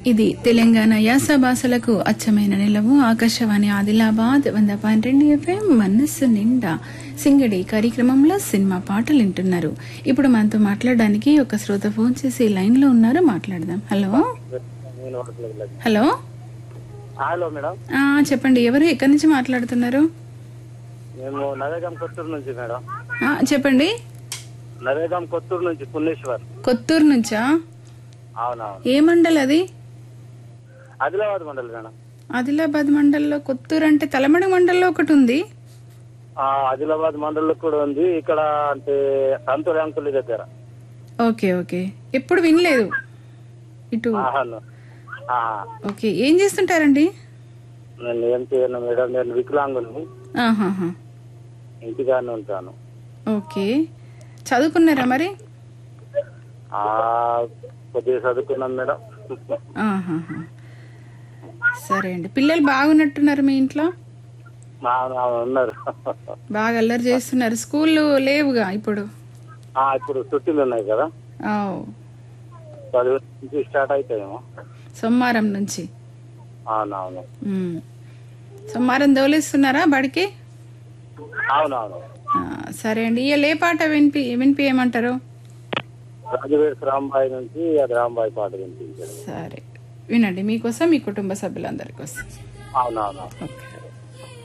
ఇది తెలంగాణ యాస భాషలకు అచ్చమైన నిలవు ఆకాశవాణి ఆదిలాబాద్ వంద పాయింట్ రెండు ఎఫ్ఎం మనస్సు నిండా సింగడి కార్యక్రమంలో సినిమా పాటలు వింటున్నారు ఇప్పుడు మనతో మాట్లాడడానికి ఒక శ్రోత ఫోన్ చేసి లైన్ లో ఉన్నారు మాట్లాడదాం హలో నేను వాడట్లేదు. హలో హలో మేడం ఆ, చెప్పండి ఎవరు ఎక్కడి నుంచి మాట్లాడుతున్నారు మేము నవేగాం కొత్తూరు నుంచి మేడం ఆ, చెప్పండి నవేగాం కొత్తూరు నుంచి పుణ్యేశ్వర్ కొత్తూరు నుంచా అవునవును ఏ మండల్ అది ఆదిలాబాద్ మండలి మేడం ఆదిలాబాద్ మండల్లో కొత్తూరు అంటే తలమడి మండల్లో ఒకటి ఉంది ఆ, ఆదిలాబాద్ మండలిలో కూడా ఉంది ఇక్కడ అంటే సంతూర్ అంకుల్ దగ్గర ఓకే ఓకే ఎప్పుడు వినలేదు ఇటు అవును. ఆ, ఓకే ఏం చేస్తుంటారండి నేను ఏం చేయను మేడం నేను వికలాంగుని ఆహాహా ఇంటిగానే ఉంటాను ఓకే చదువుకున్నారా మరి ఆ కొద్దిగా చదువుకున్నాను మేడం ఆహాహా సరే అండి పిల్లలు బాగున్నట్టున్నారు మీ ఇంట్లో అవును, అవును, ఉన్నారు బాగా అల్లరి చేస్తున్నారు స్కూళ్ళు లేవుగా ఇప్పుడు ఆ, ఇప్పుడు చుట్టీలు ఉన్నాయి కదా ఆవ్. చదువు నుంచి స్టార్ట్ అవుతాయేమో సోమవారం నుంచి అవునవును ఉమ్. సోమవారం దోలేస్తున్నారా బడికి అవునవును ఆ, సరే అండి ఇవాళ ఏ పాట వినిపి వినిపించమంటారు రాజువేడ్ రాంబాయి నుంచి అది రాంబాయి పాట వినిపించాడు సరే వినండి మీకోసం మీ కుటుంబ సభ్యులందరి కోసం అవునవును ఓకే